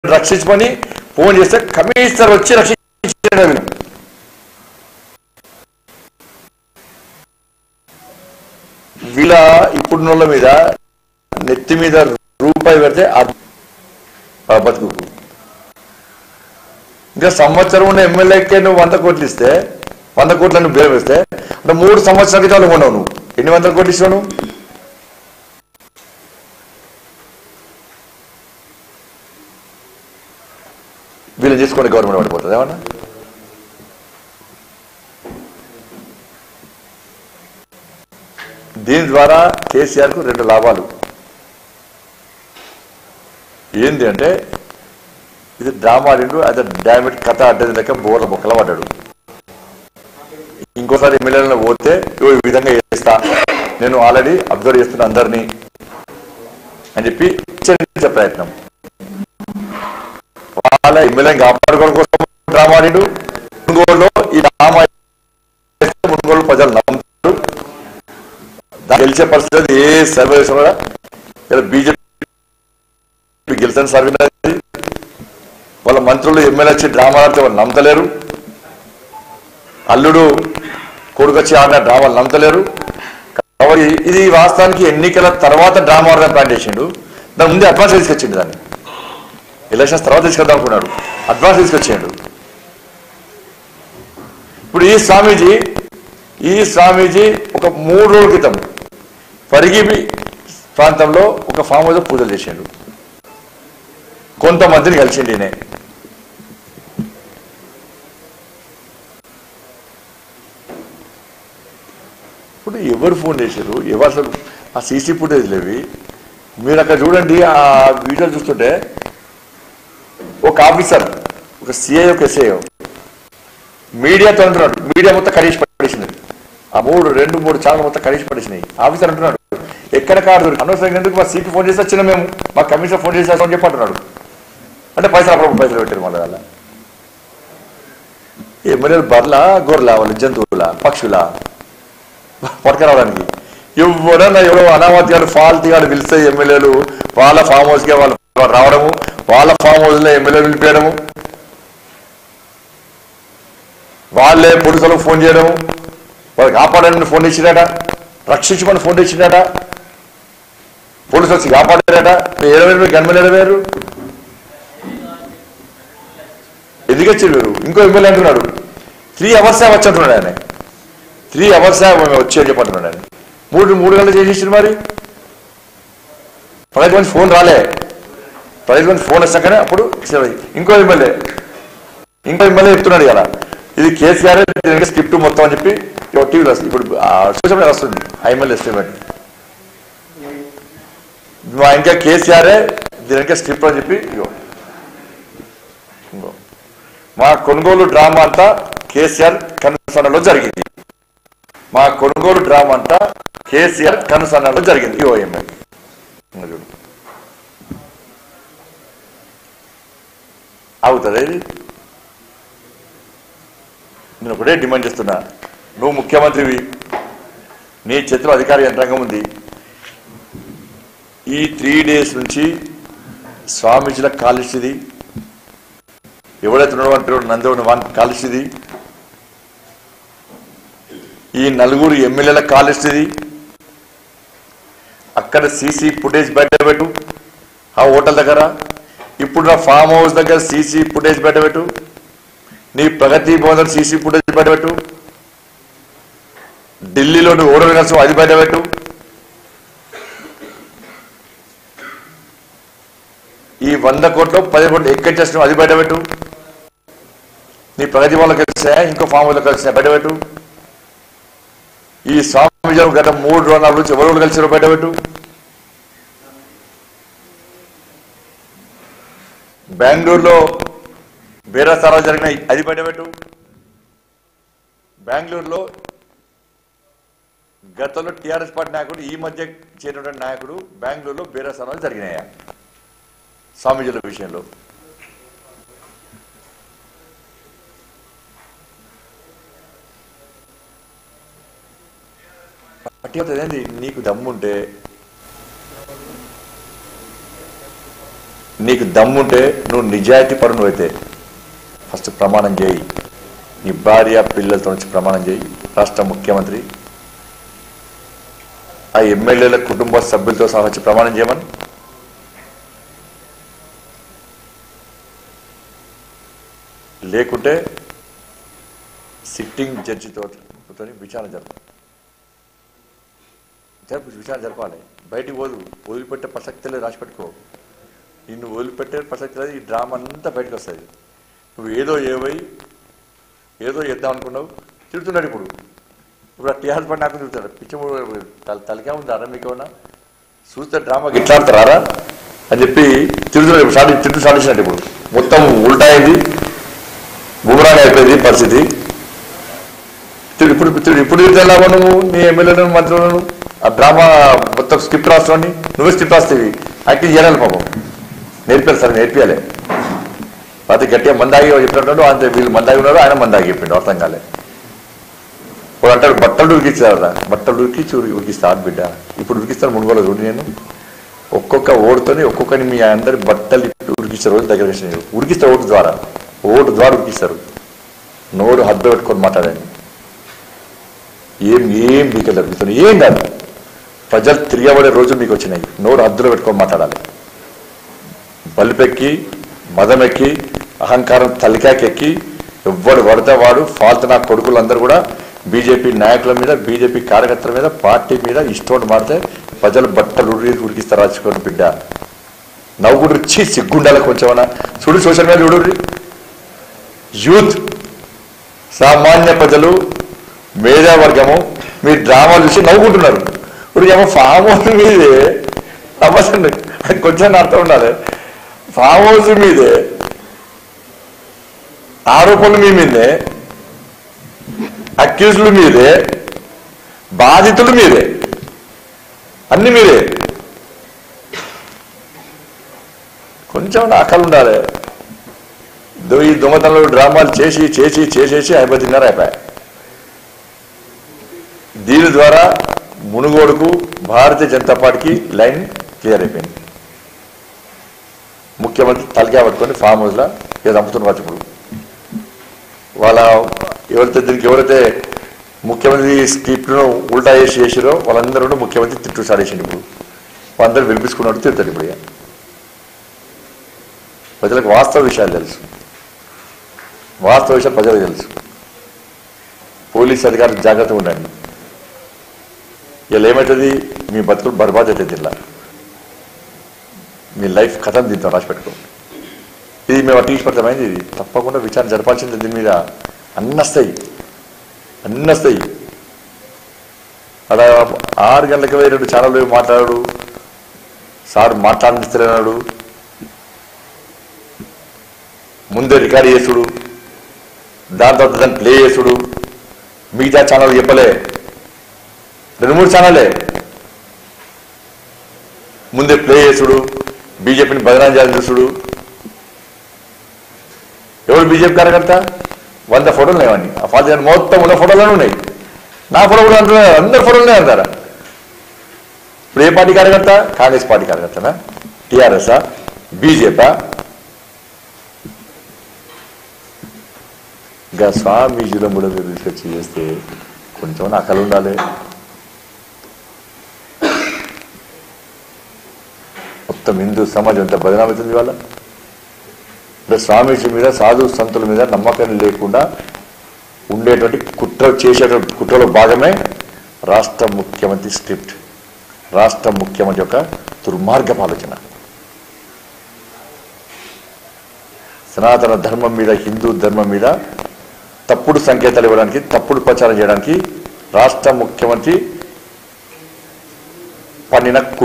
రక్షించమని ఫోన్ చేస్తే కమిషనర్ వచ్చి రక్షించాడు వీళ్ళు. వీళ్ళ ఇప్పుడు నోళ్ళ మీద నెత్తి మీద రూపాయి పెడితే ఆ ఆ బతుకు ఇంకా సంవత్సరం ఉన్న ఎమ్మెల్యేకే నువ్వు వంద కోట్లు ఇస్తే వంద కోట్లను బేరం ఇస్తే అంటే మూడు సంవత్సరాల క్రితం నువ్వు ఉన్నావు నువ్వు ఎన్ని వందల కోట్లు ఇస్తావు నువ్వు వీళ్ళు చేసుకోండి గవర్నమెంట్ పడిపోతుంది ఏమన్నా దీని ద్వారా కేసీఆర్ కు రెండు లాభాలు ఏంది అంటే ఇది డ్రామా ఆడిండు అదే డామిట్ కథ అడ్డది లెక్క బోర్ల బొక్కల పడ్డాడు ఇంకోసారి ఎమ్మెల్యేలను పోతే ఇగో ఈ విధంగా చేస్తా నేను ఆల్రెడీ అబ్జర్వ్ చేస్తున్నా అందరినీ అని చెప్పి హెచ్చరించే ప్రయత్నం వాళ్ళ ఎమ్మెల్యేని కాపాడుకోవడం కోసం డ్రామా ఆడిండు మునుగోడులో ఈ డ్రామా చేస్తే మునుగోడు ప్రజలు నమ్ముతారు దాన్ని గెలిచే పరిస్థితి లేదు. ఏ సర్వే చేసినా కూడా ఇలా బీజేపీ గెలిచిన సర్వే లేదు. వాళ్ళ మంత్రులు ఎమ్మెల్యే వచ్చి డ్రామా ఆడితే వాళ్ళు నమ్మతలేరు అల్లుడు కొడుకు వచ్చి ఆడిన డ్రామాలు నమ్మతలేరు కాబట్టి ఇది వాస్తవానికి ఎన్నికల తర్వాత డ్రామా ఆడడం ప్లాన్ చేసిండు దాని ముందే అడ్వాన్స్ తీసుకొచ్చిండు దాన్ని ఎలక్షన్స్ తర్వాత తీసుకొద్దాం అనుకున్నాడు అడ్వాన్స్ తీసుకొచ్చిండు ఇప్పుడు ఈ స్వామీజీ ఈ స్వామీజీ ఒక మూడు రోజుల క్రితం పరిగిబి ప్రాంతంలో ఒక ఫామ్ హౌస్ పూజలు చేసిండు కొంతమందిని కలిసిండు ఈయన ఇప్పుడు ఎవరు ఫోన్ చేశారు ఎవరు అసలు ఆ సీసీ ఫుటేజ్ లేవి మీరు అక్కడ చూడండి ఆ వీడియో చూస్తుంటే ఒక ఆఫీసర్ ఒక సిఐ ఒక ఎస్ఐ మీడియాతో అంటున్నాడు మీడియా మొత్తం కడిగి పడేసింది ఆ మూడు రెండు మూడు ఛానల్ మొత్తం కడిగి పడేసినాయి ఆఫీసర్ అంటున్నాడు ఎక్కడ కాదు అనవసరంగా ఎందుకు మా సీపీ ఫోన్ చేసి వచ్చిన మేము మా కమిషనర్ ఫోన్ చేసి అని చెప్పి అంటున్నాడు అంటే పైసలు అప్పుడు పైసలు పెట్టారు మళ్ళీ వాళ్ళ ఎమ్మెల్యేలు బర్ల గొర్రెల వాళ్ళు జంతువుల పక్షుల పట్టుకురావడానికి ఎవడన్నా ఎవరో అనామతి గారు ఫాల్తీ గారు పిలిస్తే ఎమ్మెల్యేలు వాళ్ళ ఫామ్ హౌస్ కి వాళ్ళు రావడము వాళ్ళ ఫామ్ హౌస్ లో ఎమ్మెల్యేలు పిలిపేయడము వాళ్ళే పోలీసులకు ఫోన్ చేయడం వాళ్ళకి కాపాడని ఫోన్ ఇచ్చినట రక్షించమని ఫోన్ ఇచ్చినట పోలీసులు వచ్చి కాపాడారట ఏడవేరు గన్మెలు ఏడవేరు ఎందుకు వచ్చారు వీరు ఇంకో ఎమ్మెల్యే అంటున్నాడు త్రీ అవర్స్ వచ్చి అంటున్నాడు ఆయన త్రీ అవర్స్ వచ్చి అని చెప్పంటున్నాడు ఆయన మూడు మూడు గంటలు చేసేసారు మరి పదహైదు మంది ఫోన్ రాలే పదహైదు మంది ఫోన్ వచ్చాకనే అప్పుడు ఇచ్చారు. ఇంకో ఎమ్మెల్యే ఇంకో ఎమ్మెల్యే చెప్తున్నాడు కదా ఇది కేసీఆర్ దీనికి స్క్రిప్ట్ మొత్తం అని చెప్పి ఇవాళ టీవీలో వస్తుంది ఇప్పుడు ఆ సోషల్ మీడియా వస్తుంది ఆ ఎమ్మెల్యే ఎస్టిమేట్ మా ఇంకా కేసీఆరే దీనికి స్క్రిప్ట్ అని చెప్పి ఇగో ఇంకో మా కొనుగోలు డ్రామా అంతా కేసీఆర్ కనుసన్నలో జరిగింది మా కొనుగోలు డ్రామా అంతా కేసీఆర్ కనుసన్నలో జరిగింది ఇగో ఎమ్మెల్యే ఇంకో చూడు అవుతుంది ఇది నేను ఒకటే డిమాండ్ చేస్తున్నా నువ్వు ముఖ్యమంత్రివి నీ చేతిలో అధికార యంత్రాంగం ఉంది ఈ త్రీ డేస్ నుంచి స్వామీజీల కాలుష్యది ఎవడైతే ఉన్నాడో అంటే నందవుని వాన్ కాలుష్యది ఈ నలుగురు ఎమ్మెల్యేల కాలుష్యది అక్కడ సీసీ ఫుటేజ్ బయటపెట్టు ఆ హోటల్ దగ్గర ఇప్పుడు నా ఫామ్ హౌస్ దగ్గర సీసీ ఫుటేజ్ బయటపెట్టు నీ ప్రగతి భవన్ సీసీ ఫుటేజ్ బయటపెట్టు ఢిల్లీలో నువ్వు ఓడలు కలిసి అది బయటపెట్టు ఈ వంద కోట్లు పది కోట్లు ఎక్కడ చేసిన అది బయటపెట్టు నీ ప్రగతి భవన్లో కలిసా ఇంకో ఫామ్ హౌస్లో కలిసా బయటపెట్టు ఈ స్వామి గత మూడు రోజుల నుంచి ఎవరు కలిసి బయటపెట్టు బెంగళూరులో బేరసారాలు జరిగినాయి అది బయటపెట్టు బెంగళూరులో గతంలో టిఆర్ఎస్ పార్టీ నాయకుడు ఈ మధ్య చేరినటువంటి నాయకుడు బెంగళూరులో బేరసారాలు జరిగినాయా స్వామీజీల విషయంలో పట్టి అవుతుంది ఏంది నీకు దమ్ముంటే నీకు దమ్ముంటే నువ్వు నిజాయితీ పరును అయితే ఫస్ట్ ప్రమాణం చేయి నీ భార్య పిల్లలతో వచ్చి ప్రమాణం చేయి రాష్ట్ర ముఖ్యమంత్రి ఆ ఎమ్మెల్యేల కుటుంబ సభ్యులతో సహా వచ్చి ప్రమాణం చేయమని లేకుంటే సిట్టింగ్ జడ్జితో తోని విచారణ జరపాలి జరప విచారణ జరపాలి బయటికి పోదు వదిలిపెట్టే ప్రసక్తి లేదు రాసి పెట్టుకో నిన్ను వదిలిపెట్టే ప్రసక్తి లేదు ఈ డ్రామా అంతా బయటకు వస్తుంది నువ్వు ఏదో ఏవై ఏదో చేద్దాం అనుకున్నావు తిడుతున్నాడు ఇప్పుడు ఇప్పుడు ఆ టీఆర్ఎస్ పడి నాకు తిరుగుతాడు పిచ్చి తల తలకే ఉంది అరా మీకు ఏమన్నా చూస్తే డ్రామాకి ఇట్లా ఆడతారా అని చెప్పి తిరుగుతున్నాడు ఇప్పుడు సాటి తిట్టు సాధించినట్టు ఇప్పుడు మొత్తం ఉల్టా అయింది బుమరాంగ్ అయిపోయింది పరిస్థితి తిరుగు- ఇప్పుడు ఇప్పుడు ఇప్పుడు తిరుగుతావా నువ్వు నీ ఎమ్మెల్యేలను మంత్రులను ఆ డ్రామా మొత్తం స్క్రిప్ట్ రాస్తావని నువ్వే స్క్రిప్ట్ రాస్తేవి యాక్టింగ్ చేయాలి పాపం నేర్పారు సరే నేర్పియాలి అది గట్టిగా మందాగి చెప్పినట్టు అంతే వీళ్ళు మందాగి ఉన్నారు ఆయన మందాగి చెప్పిండు అర్థం కాలే వాడు అంటాడు బట్టలు ఉరికిస్తారా బట్టలు ఉరికిచ్చి ఉరికి ఉరికిస్తా బిడ్డ ఇప్పుడు ఉరికిస్తాను మునుగోలు చూడు నేను ఒక్కొక్క ఓటుతోని ఒక్కొక్కని మీ అందరి బట్టలు ఇప్పి ఉరికిస్తారు రోజు దగ్గర నుంచి ఉరికిస్తారు ఓటు ద్వారా ఓటు ద్వారా ఉరికిస్తారు నోరు హద్దు పెట్టుకొని మాట్లాడండి ఏం ఏం బీకలేరు మీతో ఏం కాదు ప్రజలు తిరగబడే రోజులు మీకు వచ్చినాయి నోరు హద్దులో పెట్టుకొని మాట్లాడాలి బలిపెక్కి మదమెక్కి అహంకారం తలికాకెక్కి ఎవ్వడు పడితే వాడు ఫాల్తు నా కొడుకులందరూ కూడా బీజేపీ నాయకుల మీద బీజేపీ కార్యకర్తల మీద పార్టీ మీద ఇష్టం మాడితే ప్రజలు బట్టలు ఉరి ఉరికిస్తారు రాచుకోండి బిడ్డ నవ్వుడు రుచి సిగ్గుండాలి కొంచెమన్నా చూడు సోషల్ మీడియా చూడు యూత్ సామాన్య ప్రజలు మేధావర్గము మీ డ్రామాలు చూసి నవ్వుకుంటున్నారు ఇప్పుడు ఏమో ఫామ్ హౌస్ మీదే అవసరం కొంచెం అర్థం ఉండాలి ఫామ్ హౌస్ మీదే ఆరోపణలు మీ మీదే అక్యూజ్లు మీదే బాధితులు మీదే అన్ని మీరే కొంచెం అక్కలు ఉండాలి దో- ఈ దొంగతనంలో డ్రామాలు చేసి చేసి చేసేసి అయిపోతున్నారు అయిపోయాయి దీని ద్వారా మునుగోడుకు భారతీయ జనతా పార్టీకి లైన్ క్లియర్ అయిపోయింది ముఖ్యమంత్రి తలకా పట్టుకొని ఫామ్ హౌస్లో ఏదో అమ్ముతున్నారు ఇప్పుడు వాళ్ళ ఎవరైతే దీనికి ఎవరైతే ముఖ్యమంత్రి స్క్రిప్ట్ను ఉల్టా చేసి చేసిరో వాళ్ళందరూ ముఖ్యమంత్రి తిట్టు సాడేసిండు ఇప్పుడు వాళ్ళందరూ వినిపించుకున్నట్టు తిడతారు ఇప్పుడు ఇక. ప్రజలకు వాస్తవ విషయాలు తెలుసు వాస్తవ విషయం ప్రజలకు తెలుసు పోలీస్ అధికారులు జాగ్రత్తగా ఉండండి ఇలా ఏమవుతుంది మీ బతుకులు బర్బాద్ అవుతుంది ఇలా మీ లైఫ్ కథం దీంతో రాసి పెట్టుకో ఇది మేము అటు పడతామైంది ఇది తప్పకుండా విచారణ జరపాల్సింది దీని మీద అన్ని వస్తాయి అన్ని వస్తాయి అలా ఆరు గంటలకు పోయి రెండు ఛానల్ పోయి మాట్లాడాడు సార్ మాట్లాడిస్తున్నాడు ముందే రికార్డ్ చేసుడు దాని తర్వాత దాన్ని ప్లే చేసుడు మిగతా ఛానల్ చెప్పలే రెండు మూడు ఛానలే ముందే ప్లే చేసుడు బీజేపీని బదనాం చేయాలని చూసుడు ఎవరు బీజేపీ కార్యకర్త వంద ఫోటోలు లేవని ఆ ఫాదర్ మొత్తం ఉన్న ఫోటోలోనే ఉన్నాయి నా ఫోటో కూడా అంటున్నారు అందరి ఫోటోలనే అంటారా ఇప్పుడు ఏ పార్టీ కార్యకర్త కాంగ్రెస్ పార్టీ కార్యకర్తనా టీఆర్ఎస్ఆ బీజేపా ఇంకా స్వామీజీలో కూడా మీరు తీసుకొచ్చి చేస్తే కొంచెం అకలు ఉండాలి మొత్తం హిందూ సమాజం అంతా బదనామవుతుంది వాళ్ళ అంటే స్వామీజీ మీద సాధు సంతుల మీద నమ్మకం లేకుండా ఉండేటువంటి కుట్ర చేసేటువంటి కుట్రలో భాగమే రాష్ట్ర ముఖ్యమంత్రి స్క్రిప్ట్ రాష్ట్ర ముఖ్యమంత్రి యొక్క దుర్మార్గపు ఆలోచన సనాతన ధర్మం మీద హిందూ ధర్మం మీద తప్పుడు సంకేతాలు ఇవ్వడానికి తప్పుడు ప్రచారం చేయడానికి రాష్ట్ర ముఖ్యమంత్రి పన్నిన